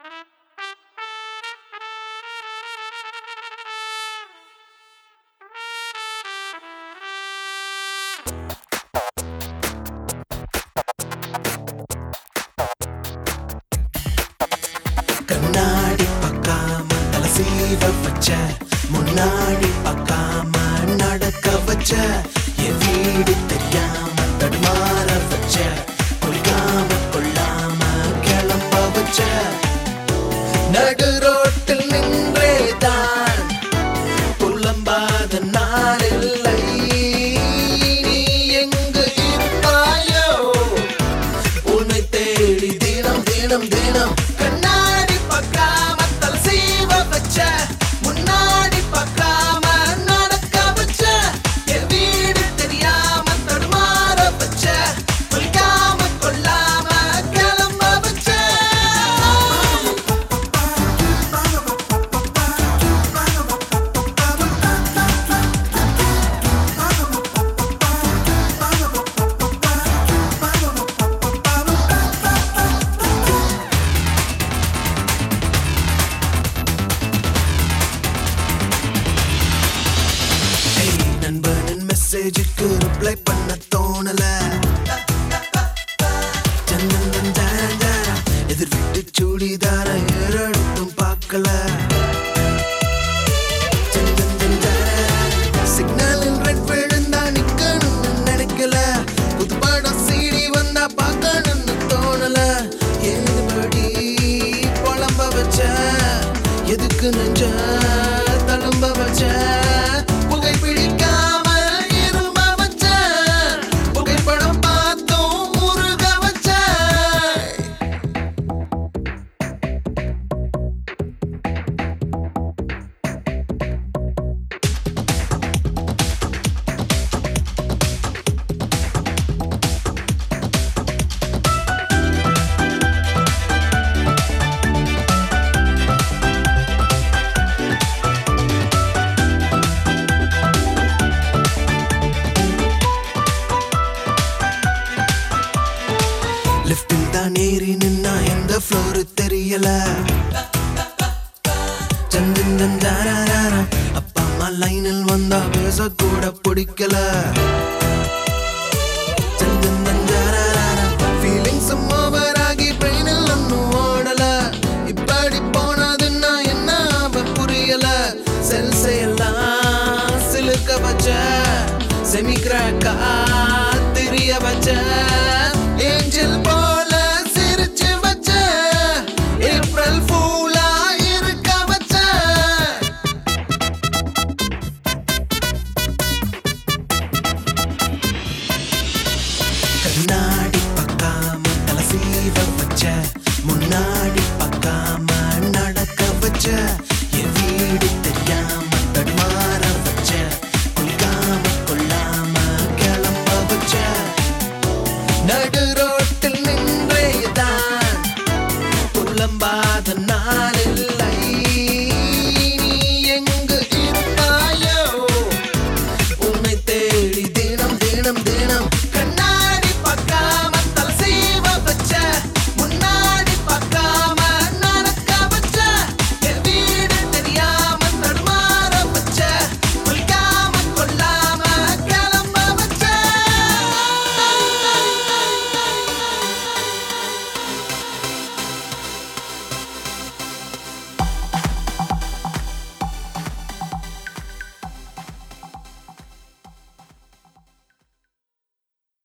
கண்ணாடி பார்க்காம தலை சீவ வச்ச முன்னாடி பார்க்காம நடக்க வச்ச என் வீடு தெரியாம தடுமாற வச்ச குளிக்காம கொள்ளாம கிளம்ப வச்ச நடு ரோட்டில் நின்றேதான் புலம்பாத நாளில்லை நீ எங்கு இருப்பாயோ உன்னை தேடி தினம் தினம் தினம் கண்ணாடி பார்க்காம தலை சீவ வச்ச முன்னாடி பார்க்காம நடக்க வச்ச என் வீடு தெரியாம தடுமாற வச்ச குளிக்காம கொள்ளாம கிளம்ப வச்ச ஏய், நண்பனின் மெசேஜுக்கு ரிப்ளை பண்ண தோணல ஜன்னந்தன் ஜாரா, எதிர் வீட்டு சூடிதார ஏறெடுத்தும் பார்க்கல ஜன்னந்தன் ஜாரா, சிக்னலில் ரெட் விழுந்தா நிக்கணும்னு நினைக்கல புது படம் சீடி வந்தா பார்க்கணும்னு தோணல ஏதுபடி புலம்ப வச்ச எதுக்கு நெஞ்ச தழும்ப வச்ச புகை பிடிக்காம இரும்ப வச்ச புகைப்படம் பார்த்தும் முருக வச்ச லிஃப்டில் தான் ஏறி நின்னா எந்த ஃப்ளோர் தெரியல சந்தன் தந்தாராரா அப்பா அம்மா லைனில் வந்தா பேச கூட பிடிக்கல சந்தன் தந்தாராரா ஃபீலிங்ஸ் ஓவர் ஆகி பிரெயினில் ஒன்னும் ஓடல இப்படி போனதுன்னா என்ன அவ புரியல செல்ஸ் எல்லாம் சிலுக்க வச்ச செமி கிராக்கா தெரிய வச்ச ஏஞ்சல் போல சிரிச்சு வச்ச ஏப்ரல் ஃபூலா இருக்க வச்ச கண்ணாடி பார்க்காம தலை சீவ வச்ச முன்னாடி பார்க்காம நடக்க வச்ச என் வீடு தெரியாம தடுமாற வச்ச குளிக்காம கொள்ளாம கிளம்ப வச்ச நடு ரோட்டில் நின்றேதான் புலம்பாத